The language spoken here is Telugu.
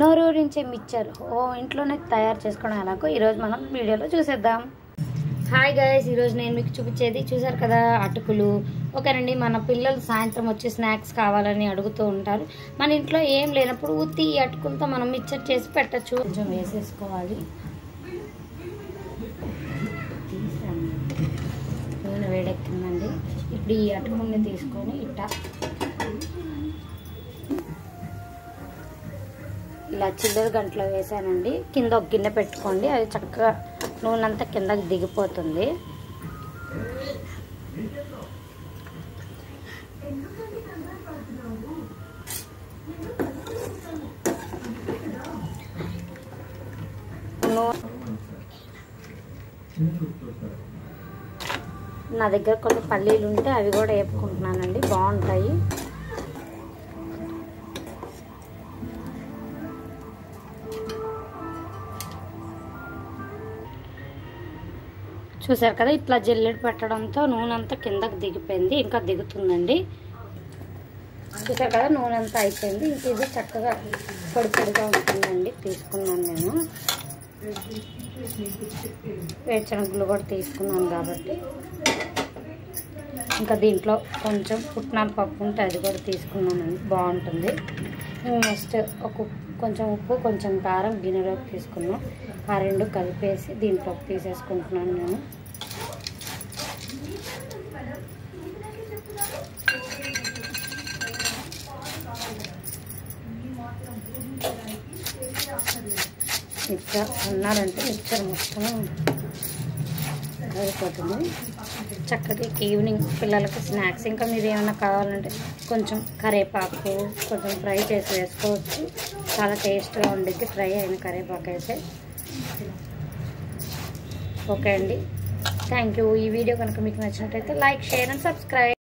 నోరూరించే మిక్చర్ ఓ ఇంట్లోనే తయారు చేసుకోవడం ఎలాగో ఈరోజు మనం వీడియోలో చూసేద్దాం హాయ్ గైస్ ఈరోజు నేను మీకు చూపించేది చూసారు కదా అటుకులు ఓకేనండి మన పిల్లలు సాయంత్రం వచ్చి స్నాక్స్ కావాలని అడుగుతూ ఉంటారు మన ఇంట్లో ఏం లేనప్పుడు ఉత్తి ఈ అటుకులతో మనం మిక్చర్ చేసి పెట్టచ్చు కొంచెం వేసేసుకోవాలి తీసాను నూనె వేడెక్కిందండి ఇప్పుడు ఈ అటుకుల్ని తీసుకొని ఇట్లా ఇలా చిల్లర గంటలో వేసానండి కింద ఒక గిన్నె పెట్టుకోండి అది చక్కగా నూనె అంతా కిందకి దిగిపోతుంది నూ- నా దగ్గర కొన్ని పల్లీలు ఉంటే అవి కూడా వేపుకుంటున్నానండి బాగుంటాయి చూసారు కదా ఇట్లా జల్లెడ పెట్టడంతో నూనె అంతా కిందకి దిగిపోయింది ఇంకా దిగుతుందండి చూసారు కదా నూనె అంతా అయిపోయింది ఇంక ఇది చక్కగా పొడి పొడిగా ఉంటుందండి తీసుకున్నాను నేను వేరుశనగలు కూడా తీసుకున్నాను కాబట్టి ఇంకా దీంట్లో కొంచెం పుట్నాల పప్పు ఉంటే అది కూడా తీసుకున్నానండి బాగుంటుంది నెక్స్ట్ ఒక ఉప్పు- కొంచెం ఉప్పు కొంచెం కారం గిన్నెలోకి తీసుకున్నాం ఆ రెండు కలిపేసి దీంట్లోకి తీసేసుకుంటున్నాను నేను మిక్చర్ అన్నారంటే మిక్చర్ మొత్తం అయిపోతుంది చక్కగా ఈవినింగ్ పిల్లలకి స్నాక్స్ ఇంకా మీరు ఏమైనా కావాలంటే కొంచెం కరేపాకు కొంచెం ఫ్రై చేసి వేసుకోవచ్చు చాలా టేస్ట్గా ఉండిద్ది ఫ్రై అయిన కరేపాకు అయితే ఓకే అండి థ్యాంక్ యూ ఈ వీడియో కనుక మీకు నచ్చినట్టయితే లైక్ షేర్ అండ్ సబ్స్క్రైబ్